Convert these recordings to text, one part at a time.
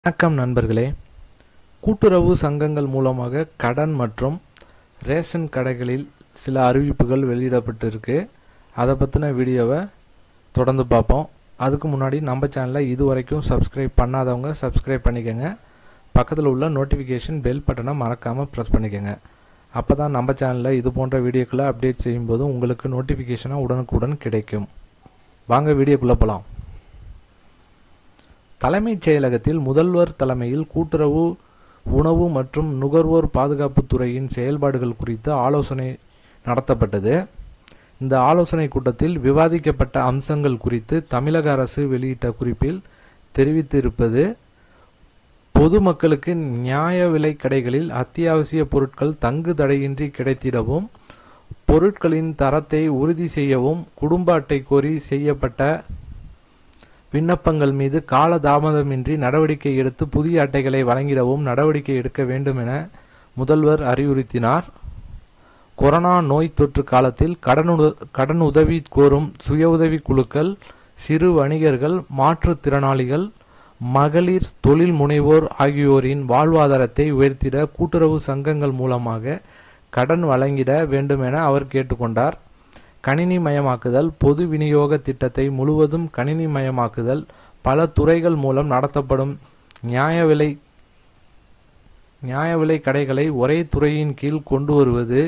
வணக்கம் நண்பர்களே கூட்டுறவு சங்கங்கள் மூலமாக கடன் மற்றும் ரேஷன் கடைகளில் சில அறிவிப்புகள் வெளியிடப்பட்டிருக்கு அதை பற்றின வீடியோவை தொடர்ந்து பார்ப்போம் அதுக்கு முன்னாடி நம்ம சேனலை இது வரைக்கும் சப்ஸ்கிரைப் பண்ணாதவங்க சப்ஸ்கிரைப் பண்ணிக்கோங்க பக்கத்தில் உள்ள நோட்டிஃபிகேஷன் பெல் பட்டனை மறக்காமல் ப்ரெஸ் பண்ணிக்கோங்க அப்போ தான் நம்ம சேனலில் இது போன்ற வீடியோக்களை அப்டேட் செய்யும்போது உங்களுக்கு நோட்டிஃபிகேஷனாக உடனுக்குடன் கிடைக்கும் வாங்க வீடியோக்குள்ளே போகலாம் தலைமைச் செயலகத்தில் முதல்வர் தலைமையில் கூட்டுறவு உணவு மற்றும் நுகர்வோர் பாதுகாப்புத் துறையின் செயல்பாடுகள் குறித்து ஆலோசனை நடத்தப்பட்டது இந்த ஆலோசனை கூட்டத்தில் விவாதிக்கப்பட்ட அம்சங்கள் குறித்து தமிழக அரசு வெளியிட்ட குறிப்பில் தெரிவித்திருப்பது பொதுமக்களுக்கு நியாய விலை கடைகளில் அத்தியாவசிய பொருட்கள் தங்கு தடையின்றி கிடைத்திடவும் பொருட்களின் தரத்தை உறுதி செய்யவும் குடும்ப அட்டை கோரி செய்யப்பட்ட விண்ணப்பங்கள் மீது கால தாமதமின்றி நடவடிக்கை எடுத்து புதிய அட்டைகளை வழங்கிடவும் நடவடிக்கை எடுக்க வேண்டும் என முதல்வர் அறிவுறுத்தினார் கொரோனா நோய் தொற்று காலத்தில் கடனுத கடன் உதவி கோரும் சுய உதவி குழுக்கள் சிறு வணிகர்கள் மாற்றுத்திறனாளிகள் மகளிர் தொழில் முனைவோர் ஆகியோரின் வாழ்வாதாரத்தை உயர்த்திட கூட்டுறவு சங்கங்கள் மூலமாக கடன் வழங்கிட வேண்டும் என அவர் கேட்டுக்கொண்டார் கணினி மயமாக்குதல் பொது விநியோக திட்டத்தை முழுவதும் கணினி மயமாக்குதல் பல துறைகள் மூலம் நடத்தப்படும் நியாய விலை நியாய விலை கடைகளை ஒரே துறையின் கீழ் கொண்டு வருவது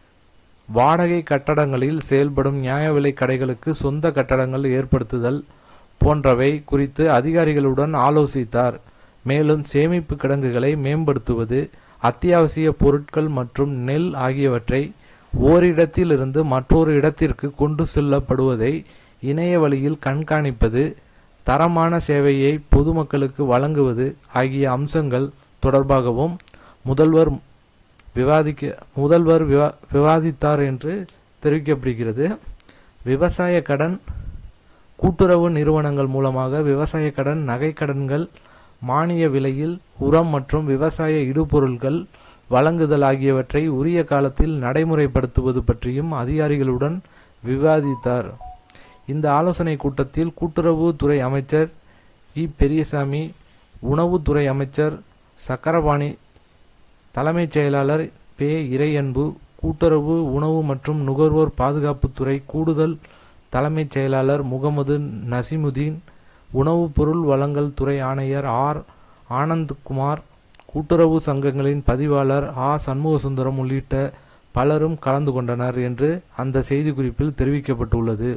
வாடகை கட்டடங்களில் செயல்படும் நியாய விலை கடைகளுக்கு சொந்த கட்டடங்கள் ஏற்படுத்துதல் போன்றவை குறித்து அதிகாரிகளுடன் ஆலோசித்தார் மேலும் சேமிப்பு கிடங்குகளை மேம்படுத்துவது அத்தியாவசிய பொருட்கள் மற்றும் நெல் ஆகியவற்றை ஓரிடத்திலிருந்து மற்றொரு இடத்திற்கு கொண்டு செல்லப்படுவதை இணைய வழியில் கண்காணிப்பது தரமான சேவையை பொதுமக்களுக்கு வழங்குவது ஆகிய அம்சங்கள் தொடர்பாகவும் முதல்வர் விவாதிக்க முதல்வர் விவா விவாதித்தார் என்று தெரிவிக்கப்படுகிறது விவசாய கடன் கூட்டுறவு நிறுவனங்கள் மூலமாக விவசாய கடன் நகை கடன்கள் மானிய விலையில் உரம் மற்றும் விவசாய இடுபொருள்கள் வழங்குதல் ஆகியவற்றை உரிய காலத்தில் நடைமுறைப்படுத்துவது பற்றியும் அதிகாரிகளுடன் விவாதித்தார் இந்த ஆலோசனை கூட்டத்தில் கூட்டுறவு துறை அமைச்சர் இ பெரியசாமி உணவுத்துறை அமைச்சர் சக்கரபாணி தலைமைச் செயலாளர் பே இறையன்பு கூட்டுறவு உணவு மற்றும் நுகர்வோர் பாதுகாப்புத்துறை கூடுதல் தலைமைச் செயலாளர் முகமது நசிமுதீன் உணவுப் பொருள் வழங்கல் துறை ஆணையர் ஆர் ஆனந்த்குமார் கூட்டுறவு சங்கங்களின் பதிவாளர் ஆ சண்முகசுந்தரம் உள்ளிட்ட பலரும் கலந்து கொண்டனர் என்று அந்த செய்திக்குறிப்பில் தெரிவிக்கப்பட்டுள்ளது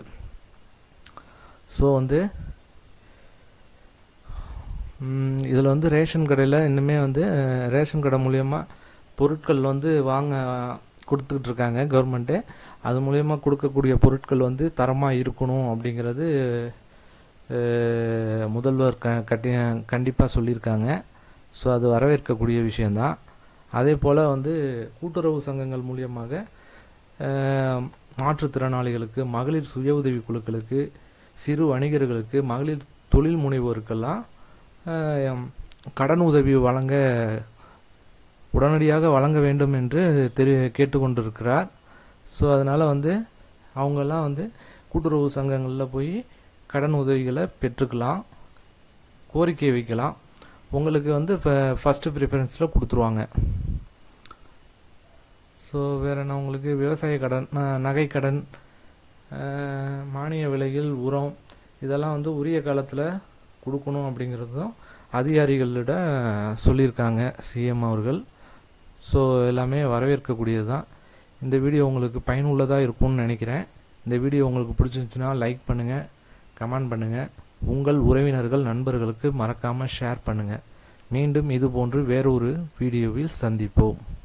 ஸோ வந்து இதில் வந்து ரேஷன் கடையில் இன்னுமே வந்து ரேஷன் கடை மூலயமா பொருட்கள் வந்து வாங்க கொடுத்துக்கிட்டு இருக்காங்க கவர்மெண்ட்டு அது மூலயமா கொடுக்கக்கூடிய பொருட்கள் வந்து தரமாக இருக்கணும் அப்படிங்கிறது முதல்வர் க கட்டி கண்டிப்பாக சொல்லியிருக்காங்க ஸோ அது வரவேற்கக்கூடிய விஷயந்தான் அதே போல் வந்து கூட்டுறவு சங்கங்கள் மூலியமாக மாற்றுத்திறனாளிகளுக்கு மகளிர் சுய உதவி குழுக்களுக்கு சிறு வணிகர்களுக்கு மகளிர் தொழில் முனைவோருக்கெல்லாம் கடன் உதவி வழங்க உடனடியாக வழங்க வேண்டும் என்று தெரி கேட்டுக்கொண்டிருக்கிறார் ஸோ அதனால் வந்து அவங்கெல்லாம் வந்து கூட்டுறவு சங்கங்களில் போய் கடன் உதவிகளை பெற்றுக்கலாம் கோரிக்கை வைக்கலாம் உங்களுக்கு வந்து இப்போ ஃபஸ்ட்டு ப்ரிஃபரன்ஸில் கொடுத்துருவாங்க ஸோ வேறு என்ன உங்களுக்கு விவசாய கடன் நகை கடன் மானிய விலையில் உரம் இதெல்லாம் வந்து உரிய காலத்தில் கொடுக்கணும் அப்படிங்கிறதும் அதிகாரிகளிட சொல்லியிருக்காங்க சிஎம் அவர்கள் ஸோ எல்லாமே வரவேற்கக்கூடியது தான் இந்த வீடியோ உங்களுக்கு பயனுள்ளதாக இருக்கும்னு நினைக்கிறேன் இந்த வீடியோ உங்களுக்கு பிடிச்சிருந்துச்சுன்னா லைக் பண்ணுங்கள் கமெண்ட் பண்ணுங்கள் உங்கள் உறவினர்கள் நண்பர்களுக்கு மறக்காமல் ஷேர் பண்ணுங்கள் மீண்டும் இதுபோன்று வேறொரு வீடியோவில் சந்திப்போம்